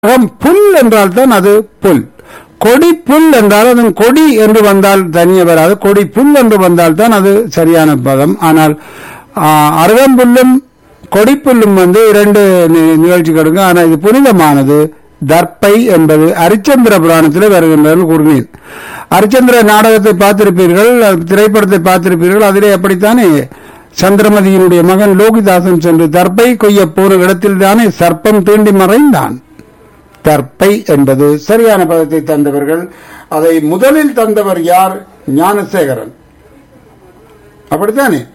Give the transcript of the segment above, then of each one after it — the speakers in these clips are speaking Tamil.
அகம் புல் என்றால் தான் அது புல் கொடி புல் என்றால் அதன் கொடி என்று வந்தால் தனியே வராது கொடி புல் என்று வந்தால் தான் அது சரியான பதம் ஆனால் ஆ, அருகம்புல்லும் கொடிப்புல்லும் வந்து இரண்டு நி- நிகழ்ச்சிகளுக்கு ஆனால் இது புனிதமானது தர்ப்பை என்பது அரிச்சந்திர புராணத்தில் வருகின்றது கூறினேன் அரிச்சந்திர நாடகத்தை பார்த்திருப்பீர்கள் அது திரைப்படத்தை பார்த்திருப்பீர்கள் அதிலே அப்படித்தானே சந்திரமதியினுடைய மகன் லோகிதாசன் சென்று தர்ப்பை கொய்ய போன இடத்தில் தானே சர்ப்பம் தீண்டி மறைந்தான் தர்ப்பை என்பது சரியான பதத்தை தந்தவர்கள் அதை முதலில் தந்தவர் யார் ஞானசேகரன் அப்படித்தானே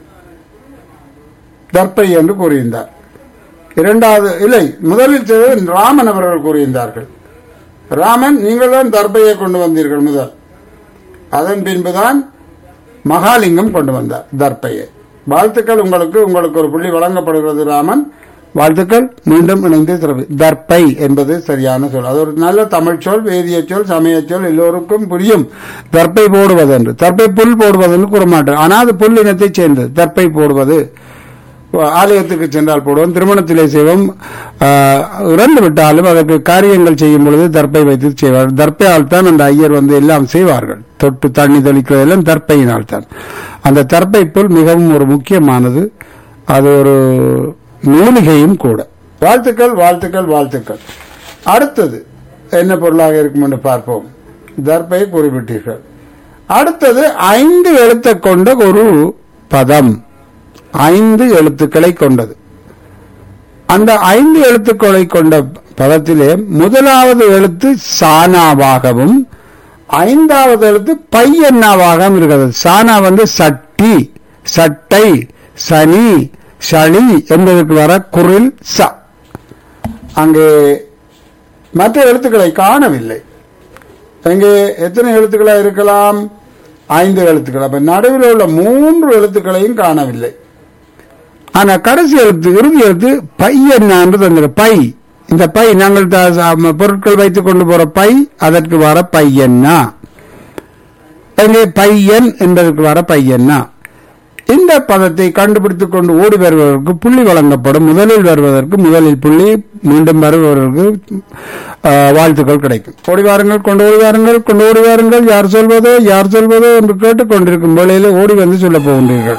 தர்ப்பை என்று கூறியிருந்தார் இரண்டாவது இல்லை முதலில் செய்தது ராமன் அவர்கள் கூறியிருந்தார்கள் ராமன் நீங்கள் தான் தர்ப்பையை கொண்டு வந்தீர்கள் முதல் அதன் பின்புதான் மகாலிங்கம் கொண்டு வந்தார் தர்ப்பையை வாழ்த்துக்கள் உங்களுக்கு உங்களுக்கு ஒரு புள்ளி வழங்கப்படுகிறது ராமன் வாழ்த்துக்கள் மீண்டும் இணைந்து சிறப்பு தர்ப்பை என்பது சரியான சொல் அது ஒரு நல்ல தமிழ் சொல் வேதிய சொல் சமய சொல் எல்லோருக்கும் புரியும் தர்ப்பை போடுவது என்று தர்ப்பை புல் போடுவது என்று கூற மாட்டோம் ஆனால் அது புல் இனத்தைச் சேர்ந்தது தர்ப்பை போடுவது ஆலயத்துக்கு சென்றால் போடுவோம் திருமணத்திலே செய்வோம் ஆஹ், இறந்து விட்டாலும் அதற்கு காரியங்கள் செய்யும் பொழுது தர்ப்பை வைத்து செய்வார் தர்ப்பையால் தான் அந்த ஐயர் வந்து எல்லாம் செய்வார்கள் தொட்டு தண்ணி தெளிக்கிறதெல்லாம் தர்ப்பையினால் தான் அந்த தர்ப்பை புல் மிகவும் ஒரு முக்கியமானது அது ஒரு மூலிகையும் கூட வாழ்த்துக்கள் வாழ்த்துக்கள் வாழ்த்துக்கள் அடுத்தது என்ன பொருளாக இருக்கும் என்று பார்ப்போம் தர்ப்பை குறிப்பிட்டீர்கள் அடுத்தது ஐந்து எழுத்தை கொண்ட ஒரு பதம் ஐந்து எழுத்துக்களை கொண்டது அந்த ஐந்து எழுத்துக்களை கொண்ட பதத்திலே முதலாவது எழுத்து சானாவாகவும் ஐந்தாவது எழுத்து பையன்னாவாகவும் இருக்கிறது சானா வந்து சட்டி சட்டை சனி சளி என்பதற்கு வர குரில் ச அங்கே மற்ற எழுத்துக்களை காணவில்லை இங்கே எத்தனை எழுத்துக்களா இருக்கலாம் ஐந்து எழுத்துக்கள் அப்ப நடுவில் உள்ள மூன்று எழுத்துக்களையும் காணவில்லை ஆனா கடைசி எழுத்து இறுதி எழுத்து பையன்னா என்று தந்திர பை இந்த பை நாங்கள் த- ச- பொருட்கள் வைத்துக் கொண்டு போற பை அதற்கு வர பையன்னா இங்கே பையன் என்பதற்கு வர பையன்னா இந்த பதத்தை கண்டுபிடித்துக் கொண்டு ஓடி வருவதற்கு புள்ளி வழங்கப்படும் முதலில் வருவதற்கு முதலில் புள்ளி மீண்டும் வருபவர்களுக்கு ஆ, வாழ்த்துக்கள் கிடைக்கும் ஓடி வாருங்கள் கொண்டு ஓடி வாருங்கள் கொண்டு ஓடி வாருங்கள் யார் சொல்வதோ யார் சொல்வதோ என்று கேட்டுக் கொண்டிருக்கும் வேளையில ஓடி வந்து சொல்ல போகின்றீர்கள்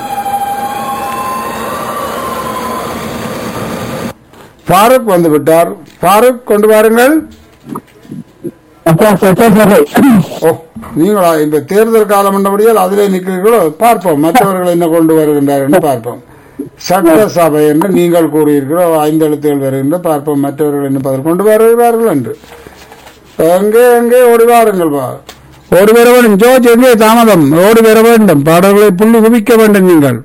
ஃபாரூக் வந்து விட்டார் ஃபாரூக் கொண்டு வாருங்கள் ஓ நீங்களா இந்த தேர்தல் காலம் என்றபடியால் அதிலே நிற்கிறீர்களோ பார்ப்போம் மற்றவர்கள் என்ன கொண்டு வருகின்றார்கள் என்று பார்ப்போம் சட்டசபை என்று நீங்கள் கூறியிருக்கிறோம் ஐந்து எழுத்துகள் வருகின்ற பார்ப்போம் மற்றவர்கள் என்ன பதில் கொண்டு வருகிறார்கள் என்று எங்கே எங்கே ஓடி வாருங்கள் வா ஓடி வர வேண்டும் ஜோஜ் எங்கே தாமதம் ஓடி வர வேண்டும் பாடல்களை புள்ளி குவிக்க வேண்டும் நீங்கள்